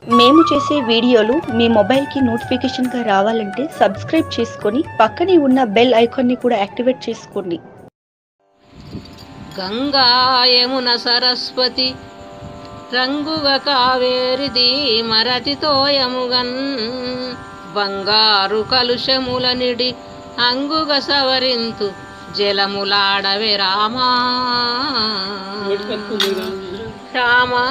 మేము చేసే వీడియోలు మీ మొబైల్కి నోటిఫికేషన్గా రావాలంటే సబ్స్క్రైబ్ చేసుకొని పక్కనే ఉన్న బెల్ ఐకాన్ని కూడా యాక్టివేట్ చేసుకోండి గంగా యమున సరస్వతి రంగుగ కావేరిది మరతితోయముగన్ బంగారు కలుషముల నిడి అంగుగ సవరింతు జలములాడవే రామా రామా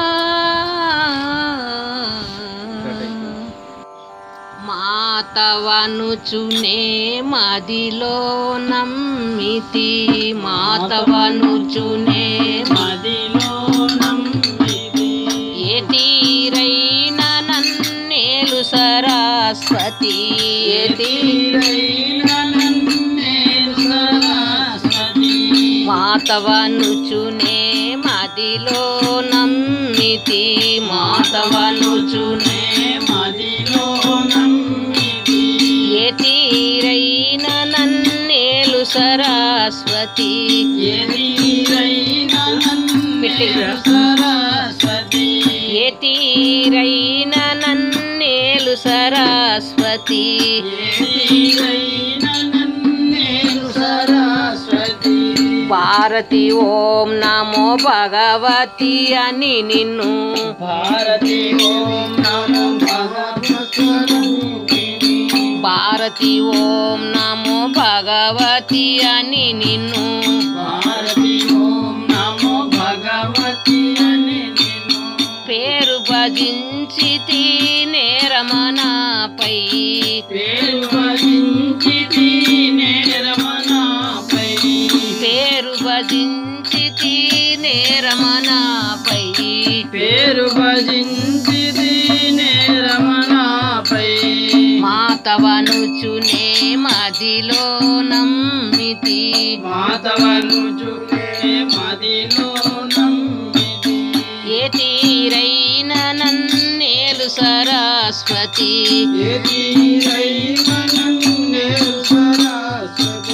మాతవనుచునే మదిలో నమ్మితి మాతవనుచునే మదిలో నమ్మిది ఏ తీరైన నన్నేలు సరస్వతి ఏ తీరైన నన్నేలు సరస్వతి మాతవనుచునే మదిలో నమ్మితి మాతవనుచునే మదిలో నమ్మిది ఏ తీరైన నన్నేలు సరస్వతి ఎదిరైన నన్నేలు సరస్వతి ఏ తీరైన నన్నేలు సరస్వతి ఎదిరైన నన్నేలు సరస్వతి భారతి ఓం నమో భగవతి అని నిన్ను భారతి ఓం నమో భగవస్వరూపిణి భారతి ఓం నమో భగవతి అని నిన్ను భారతి ఓం నమో భగవతి అని నిన్ను పేరు భజించి నేరమనాపై పేరు భజించితి నేరమనాపై పేరు భజించి నేరమనాపై పేరు భజించితి నేరమనాపై మాతవనుచునే మదిలో నమ్మితి మాతవను జునే మదిలో నమ్మిది ఏ తీరైన నన్నేలు సరస్వతి ఎదిరైన నన్నేలు సరస్వతి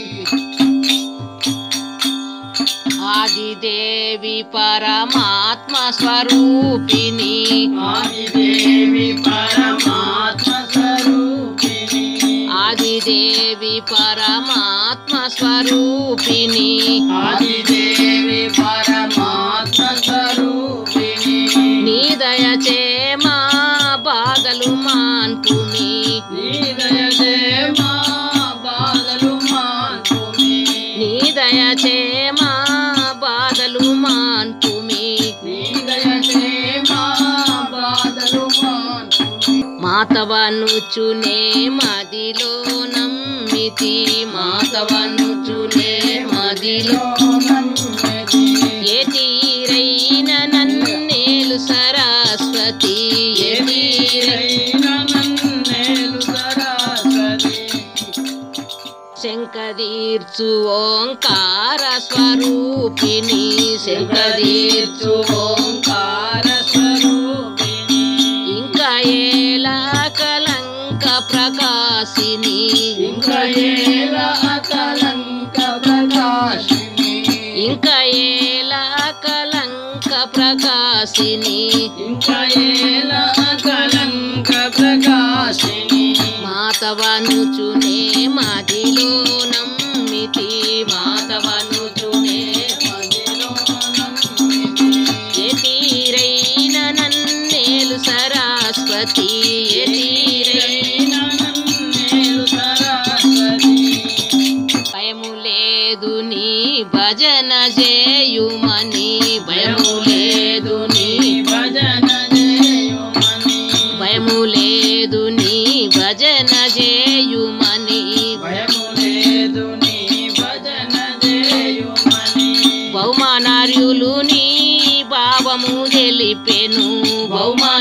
ఆదిదేవి పరమాత్మ స్వరూపిణి ఆదిదేవి పరమాత్మ స్వరూపిణి ఆదిదేవి పరమాత్మ స్వరూపిణి ఆదిదేవి పరమాత్మ స్వరూపిణి నీ దయచే మా బాధలు మాన్పుమి నీదయదే మా బాధలు మాన్పుమి నీ దయచే మా బాధలు మాన్పుమి నీదయదే మా బాధలు మాన్పుమి మాతవనుచునే మదిలో నమ్మితి మాతవనుచునే మదిలో నమ్మిది ఏ తీరైన నన్నేలు సరస్వతి ఏ తీరై ఎదిరైన నన్నేలు సరస్వతి శంకదీర్చు ఓంకార స్వరూపిణి శంకదీర్చు ఓంకార స్వరూపిణి ఇంకా ఏలా కలంక ప్రకాశిని ఇంకా ఏల అకలంక ప్రకాశిని ఇంకా ఏలా కలంక ప్రకాశిని ఇంకా ఏల అకలంక ప్రకాశిని మాతవనుచునే మదిలో నమ్మితి మాతవనుచునే మదిలో నమ్మితి ఏ తీరైన నన్నేలు సరస్వతి ఏ తీరైన నన్నేలు సరస్వతి భయము లేదు నీ భజన చేయుమని భయము లేదు నీ భజన చేయుమని భయము లేదు నీ భజన చేయుమని భయము లేదు నీ భజన చేయుమని బహుమానార్యులు నీ భావము తెలిపెను బహుమాన